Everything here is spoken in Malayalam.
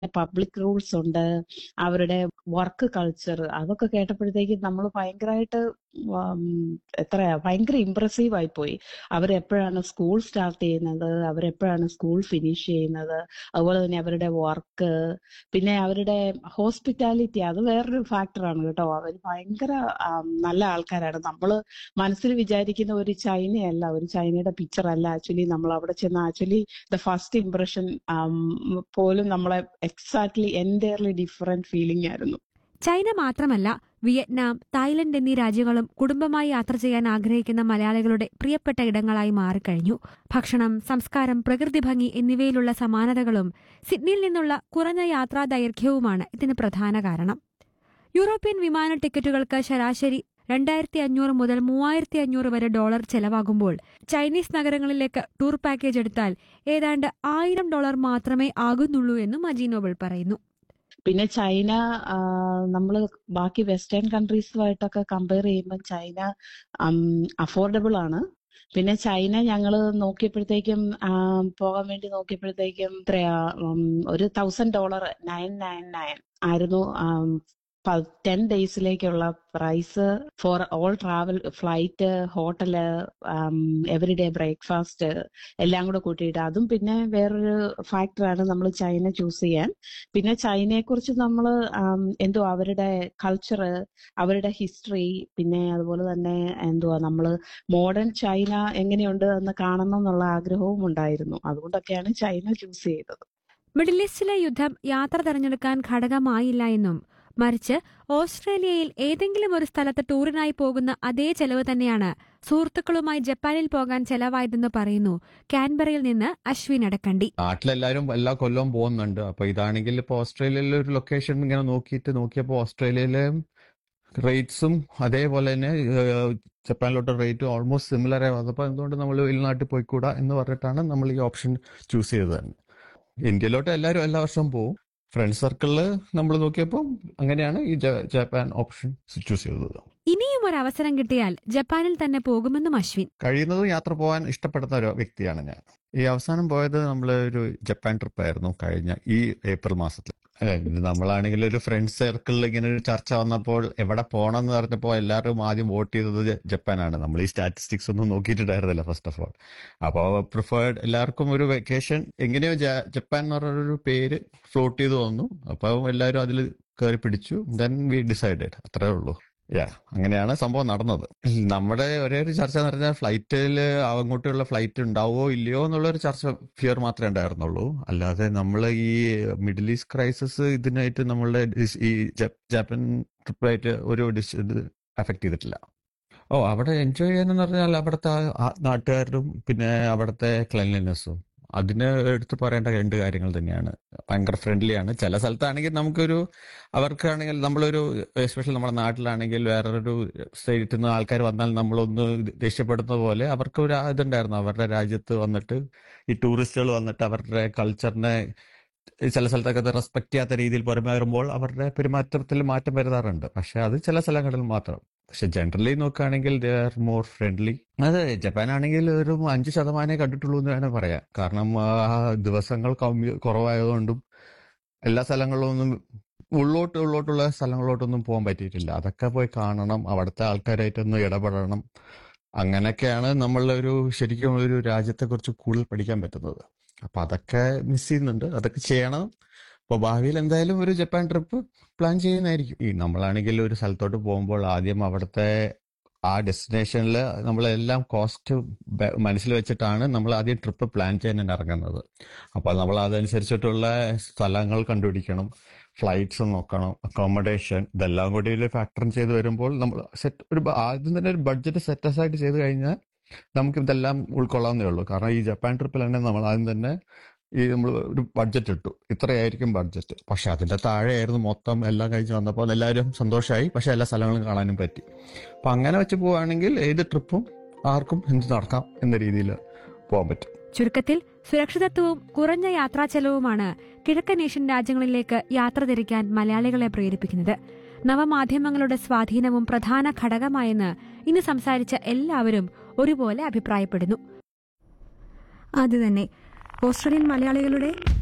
പബ്ലിക് റൂൾസ് ഉണ്ട് അവരുടെ വർക്ക് കൾച്ചർ അതൊക്കെ കേട്ടപ്പോഴത്തേക്ക് നമ്മൾ ഭയങ്കരമായിട്ട് എത്രയാ ഭയങ്കര ഇമ്പ്രസീവ് ആയി പോയി അവരെപ്പോഴാണ് സ്കൂൾ സ്റ്റാർട്ട് ചെയ്യുന്നത് അവരെപ്പോഴാണ് സ്കൂൾ ഫിനിഷ് ചെയ്യുന്നത് അതുപോലെ തന്നെ അവരുടെ വർക്ക് പിന്നെ അവരുടെ ഹോസ്പിറ്റാലിറ്റി അത് വേറൊരു ഫാക്ടറാണ് കേട്ടോ അവർ ഭയങ്കര നല്ല ആൾക്കാരാണ് നമ്മൾ മനസ്സിൽ വിചാരിക്കുന്ന ഒരു ചൈനയല്ല ഒരു ചൈനയുടെ പിക്ചർ അല്ല ആക്ച്വലി നമ്മൾ അവിടെ ചെന്ന് ആക്ച്വലി ദ ഫസ്റ്റ് ഇംപ്രഷൻ പോലും നമ്മളെ എക്സാക്ട്ലി എൻറ്റയർലി ഡിഫറെന്റ് ഫീലിംഗ് ആയിരുന്നു ചൈന മാത്രമല്ല വിയറ്റ്നാം തായ്ലൻഡ് എന്നീ രാജ്യങ്ങളും കുടുംബമായി യാത്ര ചെയ്യാൻ ആഗ്രഹിക്കുന്ന മലയാളികളുടെ പ്രിയപ്പെട്ട ഇടങ്ങളായി മാറിക്കഴിഞ്ഞു ഭക്ഷണം സംസ്കാരം പ്രകൃതി ഭംഗി എന്നിവയിലുള്ള സമാനതകളും സിഡ്നിയിൽ നിന്നുള്ള കുറഞ്ഞ യാത്രാ ദൈർഘ്യവുമാണ് ഇതിന് പ്രധാന കാരണം യൂറോപ്യൻ വിമാന ടിക്കറ്റുകൾക്ക് ശരാശരി രണ്ടായിരത്തി അഞ്ഞൂറ് മുതൽ മൂവായിരത്തി അഞ്ഞൂറ് വരെ ഡോളർ ചെലവാകുമ്പോൾ ചൈനീസ് നഗരങ്ങളിലേക്ക് ടൂർ പാക്കേജ് എടുത്താൽ ഏതാണ്ട് ആയിരം ഡോളർ മാത്രമേ ആകുന്നുള്ളൂ എന്നും അജീനോബിൾ പറയുന്നു പിന്നെ ചൈന നമ്മൾ ബാക്കി വെസ്റ്റേൺ കൺട്രീസുമായിട്ടൊക്കെ കമ്പയർ ചെയ്യുമ്പോൾ ചൈന അഫോർഡബിൾ ആണ് പിന്നെ ചൈന ഞങ്ങൾ നോക്കിയപ്പോഴത്തേക്കും പോകാൻ വേണ്ടി നോക്കിയപ്പോഴത്തേക്കും എത്രയാ ഒരു thousand dollar nine nine nine ആയിരുന്നു ടെൻ ഡേയ്സിലേക്കുള്ള price for all travel flight hotel everyday breakfast എല്ലാം കൂടെ കൂട്ടിയിട്ട് അതും പിന്നെ വേറൊരു ഫാക്ടറാണ് നമ്മൾ ചൈന ചൂസ് ചെയ്യാൻ പിന്നെ ചൈനയെ കുറിച്ച് നമ്മൾ എന്തോ അവരുടെ കൾച്ചർ അവരുടെ ഹിസ്റ്ററി പിന്നെ അതുപോലെ തന്നെ എന്തുവാ നമ്മൾ മോഡേൺ ചൈന എങ്ങനെയുണ്ട് എന്ന് കാണണം എന്നുള്ള ആഗ്രഹവും ഉണ്ടായിരുന്നു അതുകൊണ്ടൊക്കെയാണ് ചൈന ചൂസ് ചെയ്തത് മിഡിൽ ഈസ്റ്റിലെ യുദ്ധം യാത്ര തെരഞ്ഞെടുക്കാൻ ഘടകമായില്ല എന്നും മറിച്ച് ഓസ്ട്രേലിയയിൽ ഏതെങ്കിലും ഒരു സ്ഥലത്ത് ടൂറിനായി പോകുന്ന അതേ ചെലവ് തന്നെയാണ് സുഹൃത്തുക്കളുമായി ജപ്പാനിൽ പോകാൻ ചെലവായതെന്ന് പറയുന്നു കാൻബറയിൽ നിന്ന് അശ്വിൻ അടക്കണ്ടി നാട്ടിലെല്ലാരും എല്ലാ കൊല്ലവും പോകുന്നുണ്ട് അപ്പൊ ഇതാണെങ്കിൽ ഇപ്പൊ ഓസ്ട്രേലിയയിലെ ഒരു ലൊക്കേഷൻ ഇങ്ങനെ നോക്കിയിട്ട് നോക്കിയപ്പോൾ ഓസ്ട്രേലിയയിലെ റേറ്റ്സും അതേപോലെ തന്നെ ജപ്പാനിലോട്ട് റേറ്റ് ഓൾമോസ്റ്റ് സിമിലർ ആയി വന്നപ്പോൾ എന്തുകൊണ്ട് നമ്മൾ വെളിനാട്ടിൽ പോയിക്കൂടാ എന്ന് പറഞ്ഞിട്ടാണ് നമ്മൾ ഈ ഓപ്ഷൻ ചൂസ് ചെയ്തത് തന്നെ ഇന്ത്യയിലോട്ട് എല്ലാവരും എല്ലാ വർഷവും പോകും ഫ്രണ്ട് സർക്കിളിൽ നമ്മൾ നോക്കിയപ്പോൾ അങ്ങനെയാണ് ഈ ജപ്പാൻ ഓപ്ഷൻ ചൂസ് ചെയ്തത് ഇനിയും ഒരു അവസരം കിട്ടിയാൽ ജപ്പാനിൽ തന്നെ പോകുമെന്നും അശ്വിൻ കഴിയുന്നതും യാത്ര പോകാൻ ഇഷ്ടപ്പെടുന്ന ഒരു വ്യക്തിയാണ് ഞാൻ ഈ അവസാനം പോയത് നമ്മൾ ഒരു ജപ്പാൻ ട്രിപ്പ് ആയിരുന്നു കഴിഞ്ഞ ഈ ഏപ്രിൽ മാസത്തിൽ നമ്മളാണെങ്കിൽ ഒരു ഫ്രണ്ട് സർക്കിളിൽ ഇങ്ങനെ ഒരു ചർച്ച വന്നപ്പോൾ എവിടെ പോകണം എന്ന് പറഞ്ഞപ്പോൾ എല്ലാവരും ആദ്യം വോട്ട് ചെയ്തത് ജപ്പാനാണ് നമ്മൾ ഈ സ്റ്റാറ്റിസ്റ്റിക്സ് ഒന്നും നോക്കിയിട്ടുണ്ടായിരുന്നില്ല ഫസ്റ്റ് ഓഫ് ഓൾ അപ്പോൾ പ്രിഫേർഡ് എല്ലാവർക്കും ഒരു വെക്കേഷൻ എങ്ങനെയോ ജപ്പാൻ എന്ന് പറഞ്ഞൊരു പേര് ഫ്ലോട്ട് ചെയ്ത് വന്നു അപ്പോൾ എല്ലാവരും അതിൽ കയറി പിടിച്ചു ദെൻ വി ഡിസൈഡഡ് അത്രേ ഉള്ളൂ യാ അങ്ങനെയാണ് സംഭവം നടന്നത് നമ്മുടെ ഒരേ ഒരു ചർച്ച എന്ന് പറഞ്ഞാൽ ഫ്ലൈറ്റിൽ അങ്ങോട്ടുള്ള ഫ്ലൈറ്റ് ഉണ്ടാവോ ഇല്ലയോ എന്നുള്ള ഒരു ചർച്ച ഫിയർ മാത്രമേ ഉണ്ടായിരുന്നുള്ളൂ അല്ലാതെ നമ്മൾ ഈ മിഡിൽ ഈസ്റ്റ് ക്രൈസിസ് ഇതിനായിട്ട് നമ്മളുടെ ഈ ജപ്പാൻ ട്രിപ്പായിട്ട് ഒരു ഡിസ് ഇത് അഫക്ട് ചെയ്തിട്ടില്ല ഓ അവിടെ എൻജോയ് ചെയ്യാനെന്ന് പറഞ്ഞാൽ അവിടുത്തെ നാട്ടുകാരും പിന്നെ അവിടുത്തെ ക്ലീൻലിനെസ്സും അതിന് എടുത്തു പറയേണ്ട രണ്ട് കാര്യങ്ങൾ തന്നെയാണ് ഭയങ്കര ഫ്രണ്ട്ലി ആണ് ചില സ്ഥലത്താണെങ്കിൽ നമുക്കൊരു അവർക്കാണെങ്കിൽ നമ്മളൊരു എസ്പെഷ്യലി നമ്മുടെ നാട്ടിലാണെങ്കിൽ വേറൊരു സ്റ്റേറ്റിൽ നിന്ന് ആൾക്കാർ വന്നാൽ നമ്മളൊന്ന് ദേഷ്യപ്പെടുന്ന പോലെ അവർക്ക് ഒരു ഇതുണ്ടായിരുന്നു അവരുടെ രാജ്യത്ത് വന്നിട്ട് ഈ ടൂറിസ്റ്റുകൾ വന്നിട്ട് അവരുടെ കൾച്ചറിനെ ചില സ്ഥലത്തൊക്കെ റെസ്പെക്ട് ചെയ്യാത്ത രീതിയിൽ പെരുമാറുമ്പോൾ അവരുടെ പെരുമാറ്റത്തിൽ മാറ്റം വരുത്താറുണ്ട് പക്ഷെ അത് ചില സ്ഥലങ്ങളിൽ മാത്രം പക്ഷെ ജനറലി നോക്കുകയാണെങ്കിൽ ദേ ആർ മോർ ഫ്രണ്ട്ലി അതെ ജപ്പാൻ ആണെങ്കിൽ ഒരു അഞ്ച് ശതമാനമേ കണ്ടിട്ടുള്ളൂ എന്ന് വേണേൽ പറയാം കാരണം ആ ദിവസങ്ങൾ കമ്മി കുറവായതുകൊണ്ടും എല്ലാ സ്ഥലങ്ങളിലൊന്നും ഉള്ളോട്ട് ഉള്ളോട്ടുള്ള സ്ഥലങ്ങളിലോട്ടൊന്നും പോകാൻ പറ്റിയിട്ടില്ല അതൊക്കെ പോയി കാണണം അവിടുത്തെ ആൾക്കാരായിട്ടൊന്ന് ഇടപെടണം അങ്ങനെയൊക്കെയാണ് നമ്മളൊരു ശരിക്കും ഒരു രാജ്യത്തെക്കുറിച്ച് കൂടുതൽ പഠിക്കാൻ പറ്റുന്നത് അപ്പൊ അതൊക്കെ മിസ് ചെയ്യുന്നുണ്ട് അതൊക്കെ ചെയ്യണം അപ്പോൾ ഭാവിയിൽ എന്തായാലും ഒരു ജപ്പാൻ ട്രിപ്പ് പ്ലാൻ ചെയ്യുന്നതായിരിക്കും ഈ നമ്മളാണെങ്കിൽ ഒരു സ്ഥലത്തോട്ട് പോകുമ്പോൾ ആദ്യം അവിടുത്തെ ആ ഡെസ്റ്റിനേഷനിൽ നമ്മളെല്ലാം കോസ്റ്റ് മനസ്സിൽ വെച്ചിട്ടാണ് നമ്മൾ ആദ്യം ട്രിപ്പ് പ്ലാൻ ചെയ്യാൻ ഇറങ്ങുന്നത് അപ്പോൾ നമ്മൾ അതനുസരിച്ചിട്ടുള്ള സ്ഥലങ്ങൾ കണ്ടുപിടിക്കണം ഫ്ലൈറ്റ്സ് നോക്കണം അക്കോമഡേഷൻ ഇതെല്ലാം കൂടി ഒരു ഫാക്ടർ ചെയ്ത് വരുമ്പോൾ നമ്മൾ സെറ്റ് ഒരു ആദ്യം തന്നെ ഒരു ബഡ്ജറ്റ് സെറ്റ് ആയിട്ട് ചെയ്ത് കഴിഞ്ഞാൽ നമുക്ക് ഇതെല്ലാം ഉൾക്കൊള്ളാവുന്നേ ഉള്ളൂ കാരണം ഈ ജപ്പാൻ ട്രിപ്പിൽ തന്നെ നമ്മൾ ആദ്യം തന്നെ ഈ നമ്മൾ ഒരു ബഡ്ജറ്റ് ഇട്ടു ഇത്രയായിരിക്കും ബഡ്ജറ്റ് പക്ഷെ അതിന്റെ താഴെയായിരുന്നു മൊത്തം എല്ലാം കഴിച്ച് വന്നപ്പോൾ എല്ലാവരും സന്തോഷമായി പക്ഷെ എല്ലാ സ്ഥലങ്ങളും കാണാനും പറ്റി അപ്പൊ അങ്ങനെ വെച്ച് പോവുകയാണെങ്കിൽ ഏത് ട്രിപ്പും ആർക്കും എന്ത് നടക്കാം എന്ന രീതിയിൽ പോകാൻ പറ്റും ചുരുക്കത്തിൽ സുരക്ഷിതത്വവും കുറഞ്ഞ യാത്രാ ചെലവുമാണ് കിഴക്കൻ ഏഷ്യൻ രാജ്യങ്ങളിലേക്ക് യാത്ര തിരിക്കാൻ മലയാളികളെ പ്രേരിപ്പിക്കുന്നത് നവമാധ്യമങ്ങളുടെ സ്വാധീനവും പ്രധാന ഘടകമായെന്ന് ഇന്ന് സംസാരിച്ച എല്ലാവരും ഒരുപോലെ അഭിപ്രായപ്പെടുന്നു അത് തന്നെ ഓസ്ട്രേലിയൻ മലയാളികളുടെ